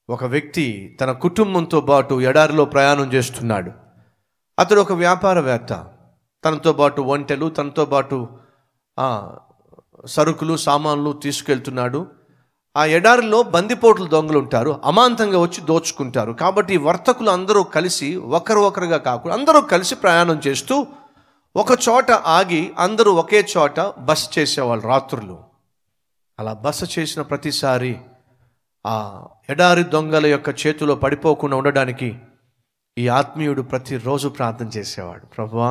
ఒక వ్యక్తి తన కుటుంబంతో పాటు ఎడారిలో ప్రయాణం చేస్తున్నాడు అతడు ఒక వ్యాపారవేత్త తనతో పాటు ఒంటెలు తనతో పాటు ఆ, సరుకులు సామాన్లు తీసుకెళ్తున్నాడు ఆ ఎడారిలో బందిపోట్లు దొంగలు ఉంటారు అమాంతంగా వచ్చి దోచుకుంటారు కాబట్టి ఈ వర్తకులు అందరూ కలిసి ఒకరు ఒకరుగా కాకుండా అందరూ కలిసి ప్రయాణం చేస్తూ ఒక చోట ఆగి అందరూ ఒకే చోట బస చేసేవాళ్ళు రాత్రులు అలా బస చేసిన ప్రతిసారి ఆ ఎడారి దొంగల యొక్క చేతిలో పడిపోకుండా ఉండడానికి ఈ ఆత్మీయుడు ప్రతిరోజు ప్రార్థన చేసేవాడు ప్రభువా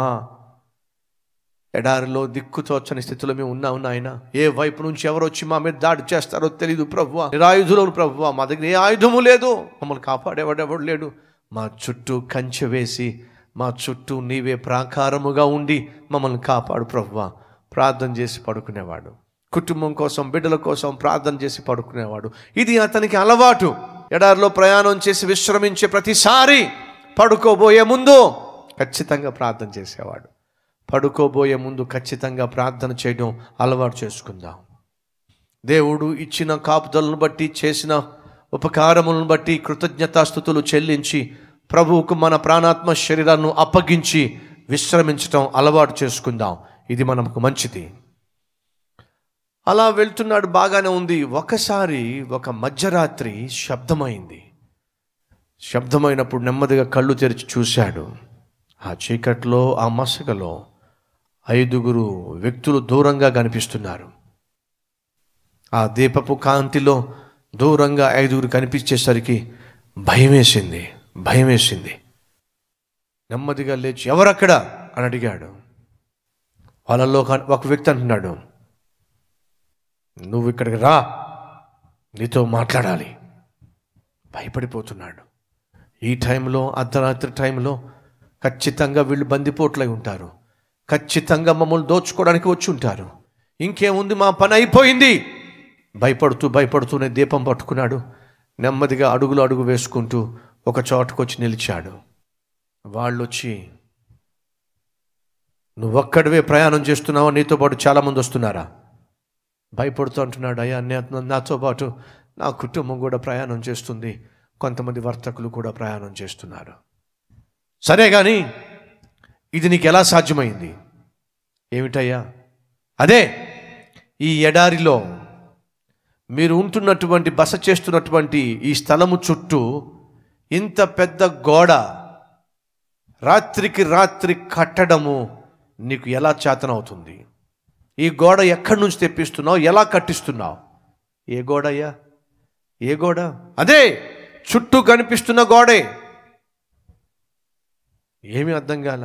ఎడారిలో దిక్కుతోచని స్థితిలో మేము ఉన్నాం నాయన ఏ వైపు నుంచి ఎవరు వచ్చి మా మీద దాడి చేస్తారో తెలియదు ప్రభువా నిరాయుధులు ప్రభువా మా దగ్గర ఏ ఆయుధము లేదు మమ్మల్ని కాపాడేవాడెవడు లేడు మా చుట్టూ కంచె వేసి మా చుట్టూ నీవే ప్రాకారముగా ఉండి మమ్మల్ని కాపాడు ప్రభువా ప్రార్థన చేసి పడుకునేవాడు కుటుంబం కోసం బిడ్డల కోసం ప్రార్థన చేసి పడుకునేవాడు ఇది అతనికి అలవాటు ఎడారిలో ప్రయాణం చేసి విశ్రమించే ప్రతిసారి పడుకోబోయే ముందు ఖచ్చితంగా ప్రార్థన చేసేవాడు పడుకోబోయే ముందు ఖచ్చితంగా ప్రార్థన చేయడం అలవాటు చేసుకుందాం దేవుడు ఇచ్చిన కాపుదలను బట్టి చేసిన ఉపకారములను బట్టి కృతజ్ఞతాస్థుతులు చెల్లించి ప్రభువుకు మన ప్రాణాత్మ శరీరాలను అప్పగించి విశ్రమించటం అలవాటు చేసుకుందాం ఇది మనకు మంచిది అలా వెళ్తున్నాడు బాగానే ఉంది ఒకసారి ఒక మధ్యరాత్రి శబ్దమైంది శబ్దమైనప్పుడు నెమ్మదిగా కళ్ళు తెరిచి చూశాడు ఆ చీకట్లో ఆ మసకలో ఐదుగురు వ్యక్తులు దూరంగా కనిపిస్తున్నారు ఆ దీపపు కాంతిలో దూరంగా ఐదుగురు కనిపించేసరికి భయం వేసింది భయం వేసింది నెమ్మదిగా లేచి ఎవరక్కడ అని అడిగాడు వాళ్ళలో ఒక- ఒక వ్యక్తి అంటున్నాడు నువ్వు ఇక్కడికి రా నీతో మాట్లాడాలి భయపడిపోతున్నాడు ఈ టైంలో అర్ధరాత్రి టైంలో ఖచ్చితంగా వీళ్ళు బందిపోట్లై ఉంటారు ఖచ్చితంగా మమ్మల్ని దోచుకోవడానికి వచ్చి ఉంటారు ఇంకేముంది మా పని అయిపోయింది భయపడుతూ భయపడుతూనే దీపం పట్టుకున్నాడు నెమ్మదిగా అడుగులు అడుగు వేసుకుంటూ ఒక చోటకు వచ్చి నిలిచాడు వాళ్ళు వచ్చి నువ్వొక్కడివే ప్రయాణం చేస్తున్నావా నీతో పాటు చాలామంది వస్తున్నారా భయపడుతూ అంటున్నాడు అయ్యా నే- నాతో పాటు నా కుటుంబం కూడా ప్రయాణం చేస్తుంది కొంతమంది వర్తకులు కూడా ప్రయాణం చేస్తున్నారు సరే కానీ ఇది నీకు ఎలా సాధ్యమైంది ఏమిటయ్యా అదే ఈ ఎడారిలో మీరు ఉంటున్నటువంటి బస చేస్తున్నటువంటి ఈ స్థలము చుట్టూ ఇంత పెద్ద గోడ రాత్రికి రాత్రి కట్టడము నీకు ఎలా చేతనవుతుంది ఈ గోడ ఎక్కడి నుంచి తెప్పిస్తున్నావు ఎలా కట్టిస్తున్నావు ఏ గోడ అయ్యా ఏ గోడ అదే చుట్టూ కనిపిస్తున్న గోడే ఏమీ అర్థం కాల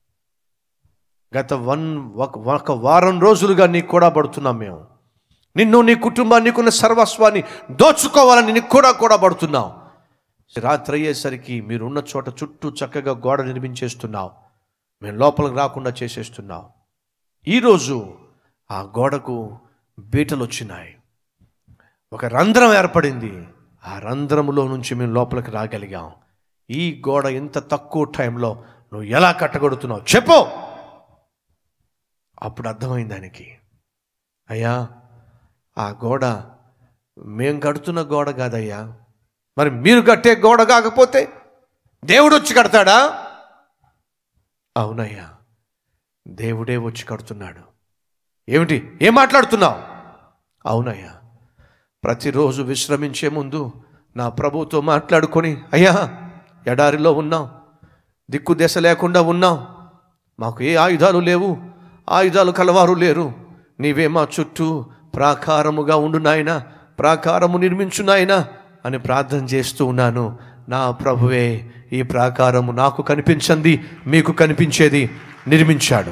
గత వన్ ఒక ఒక వారం రోజులుగా నీకు కూడా పడుతున్నాం మేము నిన్ను నీ కుటుంబాన్ని నీకున్న సర్వస్వాన్ని దోచుకోవాలని నీకు కూడా కూడా పడుతున్నాం రాత్రి అయ్యేసరికి మీరున్న చోట చుట్టూ చక్కగా గోడ నిర్మించేస్తున్నావు మేము లోపలికి రాకుండా చేసేస్తున్నావు ఈరోజు ఆ గోడకు బీటలు వచ్చినాయి ఒక రంధ్రం ఏర్పడింది ఆ రంధ్రములో నుంచి మేము లోపలికి రాగలిగాం ఈ గోడ ఇంత తక్కువ టైంలో నువ్వు ఎలా కట్టగొడుతున్నావు చెప్పు అప్పుడు అర్థమైంది దానికి అయ్యా ఆ గోడ మేం కడుతున్న గోడ కాదయ్యా మరి మీరు కట్టే గోడ కాకపోతే దేవుడు వచ్చి కడతాడా అవునయ్యా దేవుడే వచ్చి కడుతున్నాడు ఏమిటి ఏం మాట్లాడుతున్నావు అవునయ్యా ప్రతిరోజు విశ్రమించే ముందు నా ప్రభుతో మాట్లాడుకొని అయ్యా ఎడారిలో ఉన్నాం దిక్కు దశ లేకుండా ఉన్నాం మాకు ఏ ఆయుధాలు లేవు ఆయుధాలు కలవారు లేరు నీవే మా చుట్టూ ప్రాకారముగా ఉండు నాయనా ప్రాకారము నిర్మించు నాయనా అని ప్రార్థన చేస్తూ ఉన్నాను నా ప్రభువే ఈ ప్రాకారము నాకు కనిపించండి మీకు కనిపించేది నిర్మించాడు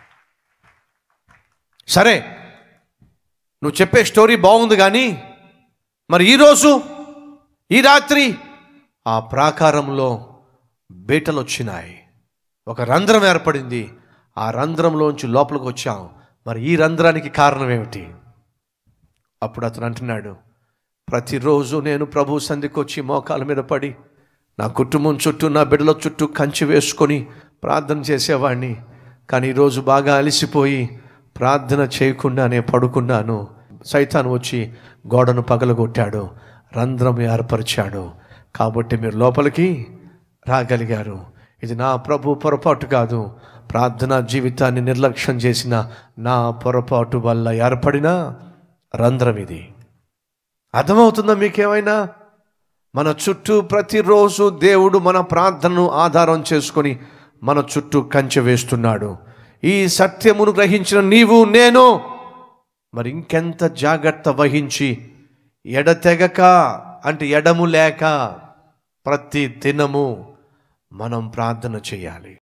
సరే నువ్వు చెప్పే స్టోరీ బాగుంది కానీ మరి ఈరోజు ఈ రాత్రి ఆ ప్రాకారంలో బీటలు వచ్చినాయి ఒక రంధ్రం ఏర్పడింది ఆ రంధ్రంలోంచి లోపలికి వచ్చాం మరి ఈ రంధ్రానికి కారణం ఏమిటి అప్పుడు అతను అంటున్నాడు ప్రతిరోజు నేను ప్రభు సంధికి వచ్చి మోకాల మీద పడి నా కుటుంబం చుట్టూ నా బిడ్డల చుట్టూ కంచి వేసుకొని ప్రార్థన చేసేవాడిని కానీ ఈరోజు బాగా అలసిపోయి ప్రార్థన చేయకుండానే పడుకున్నాను సైతాను వచ్చి గోడను పగలగొట్టాడు రంధ్రం ఏర్పరిచాడు కాబట్టి మీరు లోపలికి రాగలిగారు ఇది నా ప్రభు పొరపాటు కాదు ప్రార్థనా జీవితాన్ని నిర్లక్ష్యం చేసిన నా పొరపాటు వల్ల ఏర్పడిన రంధ్రం ఇది అర్థమవుతుందా మీకేమైనా మన చుట్టూ ప్రతిరోజు దేవుడు మన ప్రార్థనను ఆధారం చేసుకొని మన చుట్టూ కంచె వేస్తున్నాడు ఈ సత్యమును గ్రహించిన నీవు నేను మరి ఇంకెంత జాగ్రత్త వహించి ఎడతెగక అంటే ఎడము లేక ప్రతి దినము మనం ప్రార్థన చేయాలి